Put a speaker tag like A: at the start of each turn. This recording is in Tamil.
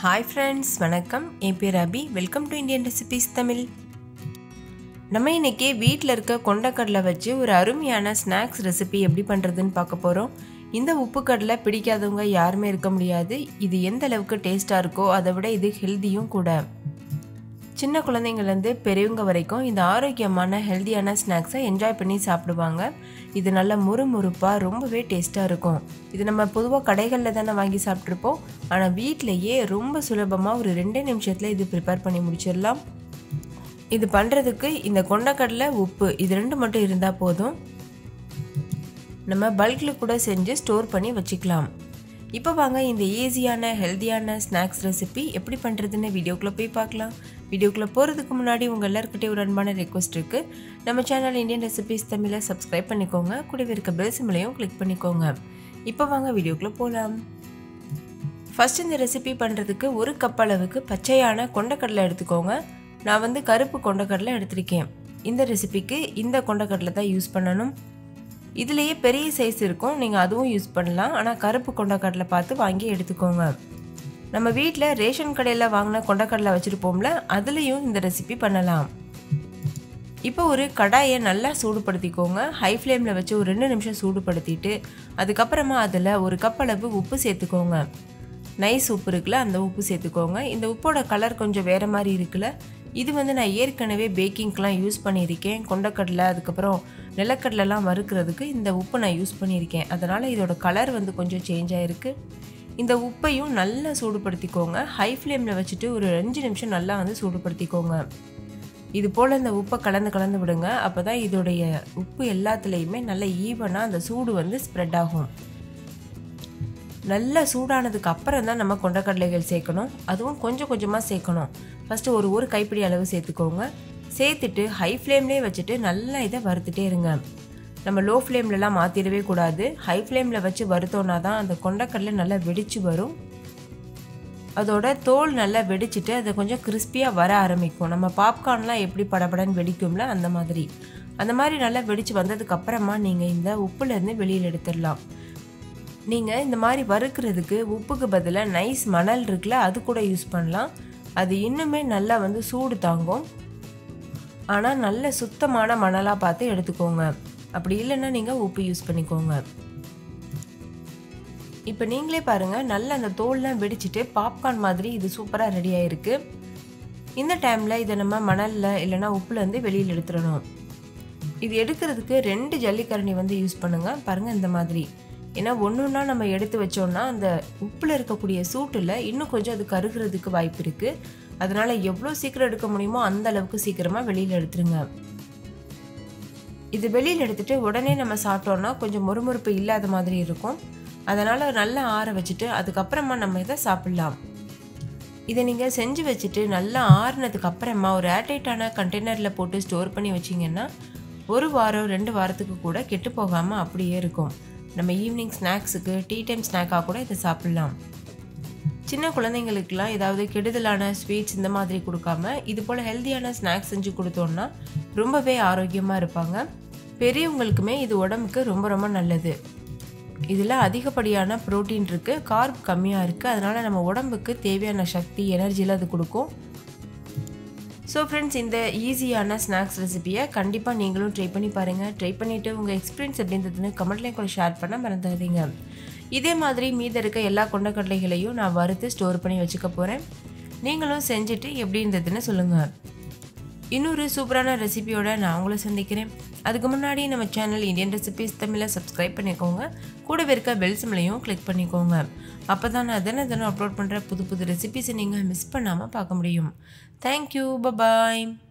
A: ஹாய் ஃப்ரெண்ட்ஸ் வணக்கம் என் பேர் Abhi welcome to Indian recipes Tamil நம்ம இன்னைக்கு வீட்டில் இருக்க கொண்டக்கடலை வச்சு ஒரு அருமையான ஸ்நாக்ஸ் ரெசிபி எப்படி பண்ணுறதுன்னு பார்க்க போகிறோம் இந்த உப்பு கடலை பிடிக்காதவங்க யாருமே இருக்க முடியாது இது எந்த அளவுக்கு டேஸ்ட்டாக இருக்கோ அதை விட இது ஹெல்த்தியும் கூட சின்ன குழந்தைங்கள்லேருந்து பெரியவங்க வரைக்கும் இந்த ஆரோக்கியமான ஹெல்த்தியான ஸ்நாக்ஸை என்ஜாய் பண்ணி சாப்பிடுவாங்க இது நல்ல முறுமுறுப்பாக ரொம்பவே டேஸ்ட்டாக இருக்கும் இது நம்ம பொதுவாக கடைகளில் தானே வாங்கி சாப்பிட்ருப்போம் ஆனால் வீட்டிலையே ரொம்ப சுலபமாக ஒரு ரெண்டே நிமிஷத்தில் இது ப்ரிப்பேர் பண்ணி முடிச்சிடலாம் இது பண்ணுறதுக்கு இந்த கொண்டக்கடலை உப்பு இது ரெண்டு மட்டும் இருந்தால் போதும் நம்ம பல்கில் கூட செஞ்சு ஸ்டோர் பண்ணி வச்சுக்கலாம் இப்போ வாங்க இந்த ஈஸியான ஹெல்த்தியான ஸ்நாக்ஸ் ரெசிபி எப்படி பண்ணுறதுன்னு வீடியோக்குள்ளே போய் பார்க்கலாம் வீடியோக்குள்ளே போகிறதுக்கு முன்னாடி உங்கள் எல்லாருக்கிட்டே ஒரு அன்பான ரெக்வஸ்ட் இருக்குது நம்ம சேனல் இந்தியன் ரெசிபிஸ் தமிழை சப்ஸ்கிரைப் பண்ணிக்கோங்க கூடவே இருக்க பெல் சிம்லையும் கிளிக் பண்ணிக்கோங்க இப்போ வாங்க வீடியோக்குள்ளே போகலாம் ஃபஸ்ட் இந்த ரெசிபி பண்ணுறதுக்கு ஒரு கப் அளவுக்கு பச்சையான கொண்டக்கடலை எடுத்துக்கோங்க நான் வந்து கருப்பு கொண்டக்கடலை எடுத்திருக்கேன் இந்த ரெசிபிக்கு இந்த கொண்டக்கடலை தான் யூஸ் பண்ணணும் இதுலேயே பெரிய சைஸ் இருக்கும் நீங்கள் அதுவும் யூஸ் பண்ணலாம் ஆனால் கருப்பு கொண்டக்கடலை பார்த்து வாங்கி எடுத்துக்கோங்க நம்ம வீட்டில் ரேஷன் கடையில் வாங்கின கொண்டக்கடலை வச்சுருப்போம்ல அதுலேயும் இந்த ரெசிபி பண்ணலாம் இப்போ ஒரு கடாயை நல்லா சூடுபடுத்திக்கோங்க ஹை ஃப்ளேமில் வச்சு ஒரு ரெண்டு நிமிஷம் சூடுபடுத்திட்டு அதுக்கப்புறமா அதில் ஒரு கப் அளவு உப்பு சேர்த்துக்கோங்க நைஸ் உப்பு இருக்குல்ல அந்த உப்பு சேர்த்துக்கோங்க இந்த உப்போட கலர் கொஞ்சம் வேறு மாதிரி இருக்குல்ல இது வந்து நான் ஏற்கனவே பேக்கிங்க்கெலாம் யூஸ் பண்ணியிருக்கேன் கொண்டக்கடலை அதுக்கப்புறம் நிலக்கடலைலாம் வறுக்கிறதுக்கு இந்த உப்பு நான் யூஸ் பண்ணியிருக்கேன் அதனால் இதோட கலர் வந்து கொஞ்சம் சேஞ்ச் ஆகிருக்கு இந்த உப்பையும் நல்லா சூடுபடுத்திக்கோங்க ஹை ஃப்ளேமில் வச்சுட்டு ஒரு அஞ்சு நிமிஷம் நல்லா வந்து சூடுபடுத்திக்கோங்க இது போல் இந்த உப்பை கலந்து கலந்து விடுங்க அப்போ தான் இதோடைய உப்பு எல்லாத்துலேயுமே நல்ல ஈவனாக அந்த சூடு வந்து ஸ்ப்ரெட் ஆகும் நல்லா சூடானதுக்கு அப்புறம் தான் நம்ம கொண்டக்கடலைகள் சேர்க்கணும் அதுவும் கொஞ்சம் கொஞ்சமாக சேர்க்கணும் ஃபஸ்ட்டு ஒரு ஒரு கைப்பிடி அளவு சேர்த்துக்கோங்க சேர்த்துட்டு ஹை ஃப்ளேம்லேயே வச்சுட்டு நல்லா இதை வறுத்துட்டே இருங்க நம்ம லோ ஃப்ளேம்லலாம் மாற்றிடவே கூடாது ஹை ஃப்ளேமில் வச்சு வறுத்தோன்னா தான் அந்த கொண்டக்கடலை நல்லா வெடித்து வரும் அதோட தோல் நல்லா வெடிச்சிட்டு அது கொஞ்சம் கிறிஸ்பியாக வர ஆரம்பிக்கும் நம்ம பாப்கார்ன்லாம் எப்படி படபடன்னு வெடிக்கும்ல அந்த மாதிரி அந்த மாதிரி நல்லா வெடித்து வந்ததுக்கு அப்புறமா நீங்கள் இந்த உப்புலேருந்து வெளியில் எடுத்துடலாம் நீங்கள் இந்த மாதிரி வறுக்கிறதுக்கு உப்புக்கு பதிலாக நைஸ் மணல் இருக்குல்ல அது கூட யூஸ் பண்ணலாம் அது இன்னுமே நல்லா வந்து சூடு தாங்கும் ஆனால் நல்ல சுத்தமான மணலாக பார்த்து எடுத்துக்கோங்க அப்படி இல்லைன்னா நீங்கள் உப்பு யூஸ் பண்ணிக்கோங்க இப்போ நீங்களே பாருங்கள் நல்ல அந்த தோல்லாம் வெடிச்சிட்டு பாப்கார்ன் மாதிரி இது சூப்பராக ரெடி ஆகிருக்கு இந்த டைமில் இதை நம்ம மணலில் இல்லைனா உப்புலேருந்து வெளியில் எடுத்துடணும் இது எடுக்கிறதுக்கு ரெண்டு ஜல்லிக்கரணி வந்து யூஸ் பண்ணுங்கள் பாருங்கள் இந்த மாதிரி ஏன்னா ஒன்று ஒன்றா நம்ம எடுத்து வச்சோம்னா அந்த உப்பில் இருக்கக்கூடிய சூட்டில் இன்னும் கொஞ்சம் அது கருகிறதுக்கு வாய்ப்பு இருக்குது அதனால் எவ்வளோ சீக்கிரம் எடுக்க முடியுமோ அந்த அளவுக்கு சீக்கிரமாக வெளியில் எடுத்துருங்க இது வெளியில் எடுத்துகிட்டு உடனே நம்ம சாப்பிட்டோன்னா கொஞ்சம் முறுமுறுப்பு இல்லாத மாதிரி இருக்கும் அதனால் நல்லா ஆற வச்சுட்டு அதுக்கப்புறமா நம்ம இதை சாப்பிட்லாம் இதை நீங்கள் செஞ்சு வச்சுட்டு நல்லா ஆறுனதுக்கு அப்புறமா ஒரு ஏர்டைட்டான கண்டெய்னரில் போட்டு ஸ்டோர் பண்ணி வச்சிங்கன்னா ஒரு வாரம் ரெண்டு வாரத்துக்கு கூட கெட்டு போகாமல் அப்படியே இருக்கும் நம்ம ஈவினிங் ஸ்நாக்ஸுக்கு டீ டைம் ஸ்நாக்காக கூட இதை சாப்பிட்லாம் சின்ன குழந்தைங்களுக்குலாம் ஏதாவது கெடுதலான ஸ்வீட்ஸ் இந்த மாதிரி கொடுக்காம இது போல் ஹெல்த்தியான ஸ்நாக்ஸ் செஞ்சு கொடுத்தோன்னா ரொம்பவே ஆரோக்கியமாக இருப்பாங்க பெரியவங்களுக்குமே இது உடம்புக்கு ரொம்ப ரொம்ப நல்லது இதில் அதிகப்படியான ப்ரோட்டீன் இருக்குது கார்ப் கம்மியாக இருக்குது அதனால் நம்ம உடம்புக்கு தேவையான சக்தி எனர்ஜியில் அது கொடுக்கும் ஸோ ஃப்ரெண்ட்ஸ் இந்த ஈஸியான ஸ்நாக்ஸ் ரெசிபியை கண்டிப்பாக நீங்களும் ட்ரை பண்ணி பாருங்கள் ட்ரை பண்ணிவிட்டு உங்கள் எக்ஸ்பீரியன்ஸ் எப்படின்றதுன்னு கமெண்ட்லேயும் கூட ஷேர் பண்ண மறந்துடாதீங்க இதே மாதிரி மீத இருக்க எல்லா கொண்டக்கடலைகளையும் நான் வறுத்து ஸ்டோர் பண்ணி வச்சுக்க போகிறேன் நீங்களும் செஞ்சுட்டு எப்படி இருந்ததுன்னு சொல்லுங்கள் இன்னொரு சூப்பரான ரெசிபியோட நான் உங்களை சந்திக்கிறேன் அதுக்கு முன்னாடி நம்ம சேனல் இந்தியன் ரெசிபிஸ் தமிழை சப்ஸ்கிரைப் பண்ணிக்கோங்க கூடவே இருக்க பெல் சிம்லையும் கிளிக் பண்ணிக்கோங்க அப்போ தான் நான் தினம் தினம் அப்லோட் பண்ணுற புது புது ரெசிபிஸை நீங்கள் மிஸ் பண்ணாமல் பார்க்க முடியும் தேங்க்யூ பபாய்